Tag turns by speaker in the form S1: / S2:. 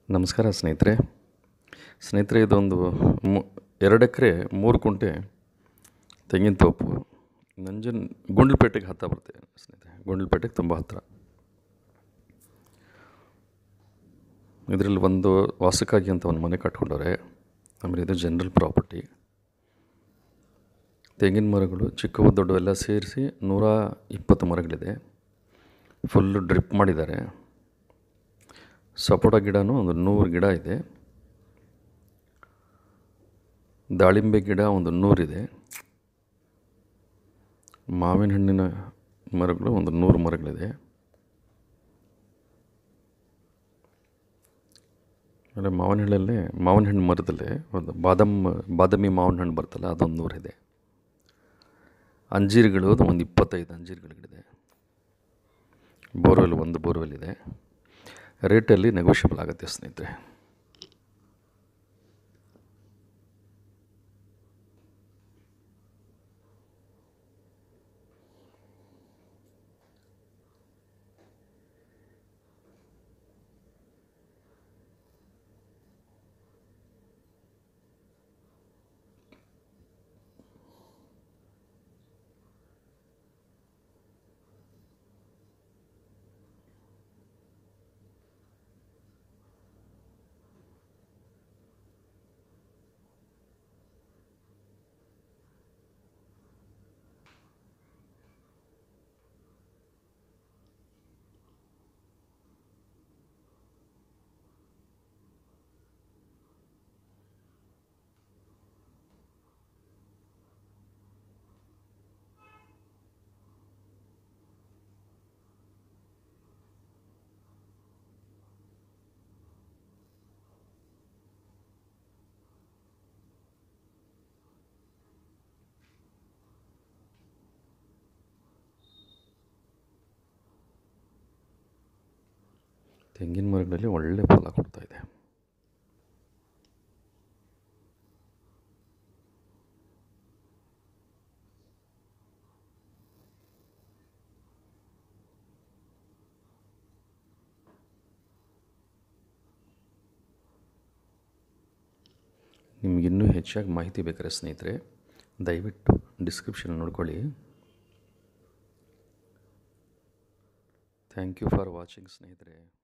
S1: ನಮಸ್ಕಾರ ಸ್ನೇಹಿತರೆ ಸ್ನೇಹಿತರೆ ಇದೊಂದು ಮು ಎರಡು ಎಕರೆ ಮೂರು ಕುಂಟೆ ತೆಂಗಿನ ತೋಪು ನಂಜನ್ ಗುಂಡ್ಲುಪೇಟೆಗೆ ಹತ್ತಿರ ಬರುತ್ತೆ ಸ್ನೇಹಿತರೆ ಗುಂಡ್ಲುಪೇಟೆಗೆ ತುಂಬ ಹತ್ತಿರ ಇದರಲ್ಲಿ ಒಂದು ವಾಸಕ್ಕಾಗಿ ಅಂತ ಒಂದು ಮನೆ ಕಟ್ಕೊಂಡವ್ರೆ ಆಮೇಲೆ ಇದು ಜನರಲ್ ಪ್ರಾಪರ್ಟಿ ತೆಂಗಿನ ಮರಗಳು ಚಿಕ್ಕವು ದೊಡ್ಡವು ಎಲ್ಲ ಸೇರಿಸಿ ನೂರ ಇಪ್ಪತ್ತು ಮರಗಳಿದೆ ಫುಲ್ಲು ಡ್ರಿಪ್ ಮಾಡಿದ್ದಾರೆ ಸಪೋಟ ಗಿಡನೂ ಒಂದು ನೂರು ಗಿಡ ಇದೆ ದಾಳಿಂಬೆ ಗಿಡ ಒಂದು ನೂರಿದೆ ಮಾವಿನ ಹಣ್ಣಿನ ಮರಗಳು ಒಂದು ನೂರು ಮರಗಳಿದೆ ಆಮೇಲೆ ಮಾವಿನ ಹಣ್ಣಲ್ಲೇ ಮಾವಿನ ಹಣ್ಣು ಮರದಲ್ಲೇ ಒಂದು ಬಾದಾಮ್ ಬಾದಾಮಿ ಮಾವಿನ ಹಣ್ಣು ಬರ್ತಲ್ಲ ಅದೊಂದು ನೂರಿದೆ ಅಂಜೀರುಗಳು ಅದು ಒಂದು ಇಪ್ಪತ್ತೈದು ಅಂಜೀರುಗಳಿದೆ ಬೋರ್ವೆಲ್ ಒಂದು ಬೋರ್ವೆಲ್ ಇದೆ ರೇಟಲ್ಲಿ ನೆಗೋಷಿಯಬಲ್ ಆಗುತ್ತೆ ಸ್ನೇಹಿತರೆ ತೆಂಗಿನ ಮರಗಳಲ್ಲಿ ಒಳ್ಳೆ ಫಲ ಕೊಡ್ತಾ ಇದೆ ನಿಮಗಿನ್ನೂ ಹೆಚ್ಚಾಗಿ ಮಾಹಿತಿ ಬೇಕಾದ್ರೆ ಸ್ನೇಹಿತರೆ ದಯವಿಟ್ಟು ಡಿಸ್ಕ್ರಿಪ್ಷನ್ ನೋಡ್ಕೊಳ್ಳಿ ಥ್ಯಾಂಕ್ ಯು ಫಾರ್ ವಾಚಿಂಗ್ ಸ್ನೇಹಿತರೆ